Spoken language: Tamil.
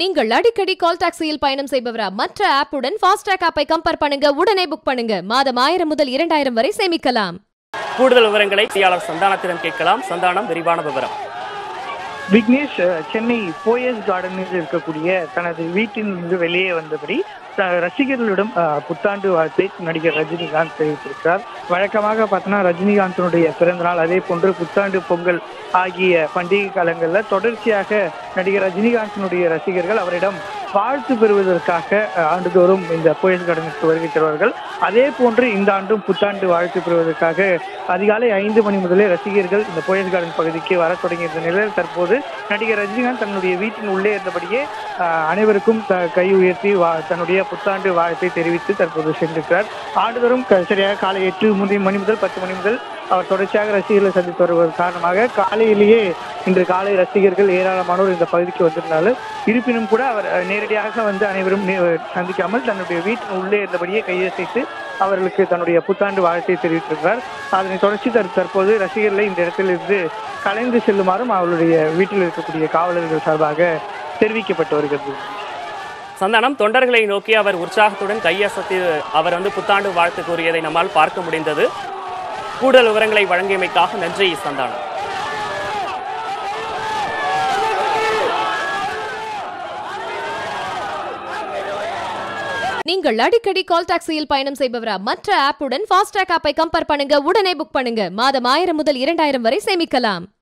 நீங்கள் அடிக்கடி கால் டாக்ஸியில் பயணம் செய்பவரா மற்ற ஆப்புடன் ஃபாஸ்டாக் ஆப்பை கம்பேர் பண்ணுங்க உடனே புக் பண்ணுங்க மாதம் ஆயிரம் முதல் இரண்டாயிரம் வரை சேமிக்கலாம் கூடுதல் விவரங்களை செய்தியாளர் சந்தானத்திடம் கேட்கலாம் சந்தானம் விரிவான விவரம் விக்னேஷ் அஹ், சென்னை போயஸ் கார்டனில் இருக்கக்கூடிய தனது வீட்டிலிருந்து வெளியே வந்தபடி த- ரசிகர்களிடம் அஹ், புத்தாண்டு வாழ்த்தை நடிகர் ரஜினிகாந்த் தெரிவித்திருக்கிறார் வழக்கமாக பார்த்தோன்னா ரஜினிகாந்தினுடைய பிறந்த நாள் அதே போன்று புத்தாண்டு பொங்கல் ஆகிய பண்டிகை காலங்களில் தொடர்ச்சியாக நடிகர் ரஜினிகாந்தினுடைய ரசிகர்கள் அவரிடம் வாழ்த்து பெறுவதற்காக அஹ், ஆண்டுதோறும் இந்த போயஸ் கார்டனுக்கு வருகை தருவார்கள் அதே போன்று இந்த ஆண்டும் புத்தாண்டு வாழ்த்து பெறுவதற்காக அதிகாலை ஐந்து மணி முதலே ரசிகர்கள் இந்த போயஸ் கார்டன் பகுதிக்கு வர தொடங்கியிருந்த நிலையில் தற்போது நடிகர் ரஜினிகாந்த் தன்னுடைய வீட்டின் உள்ளே இருந்தபடியே அஹ், அனைவருக்கும் த- கை உயர்த்தி வா- தன்னுடைய புத்தாண்டு வாழ்த்தை தெரிவித்து தற்போது சென்றிருக்கிறார் ஆண்டுதோறும் க- சரியாக காலை எட்டு மணி மணி முதல் பத்து மணி முதல் அவர் தொடர்ச்சியாக ரசிகர்களை சந்தித்து வருவதன் காரணமாக காலையிலேயே இன்று காலை ரசிகர்கள் ஏராளமானோர் இந்த பகுதிக்கு வந்திருந்தாலும் இருப்பினும் கூட அவர் அஹ், நேரடியாக வந்து அனைவரும் நே- சந்திக்காமல் தன்னுடைய வீட்டின் உள்ளே இருந்தபடியே கையசைத்து அவர்களுக்கு தன்னுடைய புத்தாண்டு வாழ்த்தை தெரிவித்திருக்கிறார் அதனை தொடர்ச்சி தற்- தற்போது ரசிகர்களை இந்த இடத்திலிருந்து கலைந்து செல்லுமாறும் அவருடைய வீட்டில் இருக்கக்கூடிய காவலர்கள் சார்பாக தெரிவிக்கப்பட்டு வருகிறது சந்தானம் தொண்டர்களை நோக்கி அவர் உற்சாகத்துடன் கையசத்தி அவர் வந்து புத்தாண்டு வாழ்த்து கூறியதை நம்மால் பார்க்க முடிந்தது கூடுதல் விவரங்களை வழங்கியமைக்காக நன்றி சந்தானம் நீங்கள் அடிக்கடி கால் டாக்ஸியில் பயணம் செய்பவரா மற்ற ஆப்புடன் ஃபாஸ்டாக் ஆப்பை கம்பேர் பண்ணுங்க உடனே புக் பண்ணுங்க மாதம் ஆயிரம் முதல் இரண்டாயிரம் வரை சேமிக்கலாம்